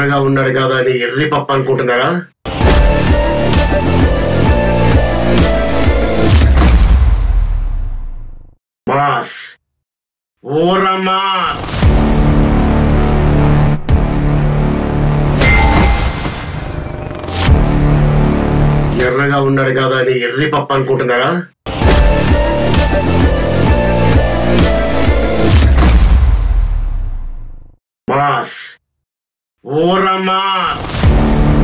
ఎర్రగా ఉన్నాడు కదా అని ఎర్రి పప్ప అనుకుంటున్నారా మాస్ ఓర మాస్ ఎర్రగా ఉన్నాడు కదా అని ఎర్రి పప్ప అనుకుంటున్నారా మాస్ ఓర మాస్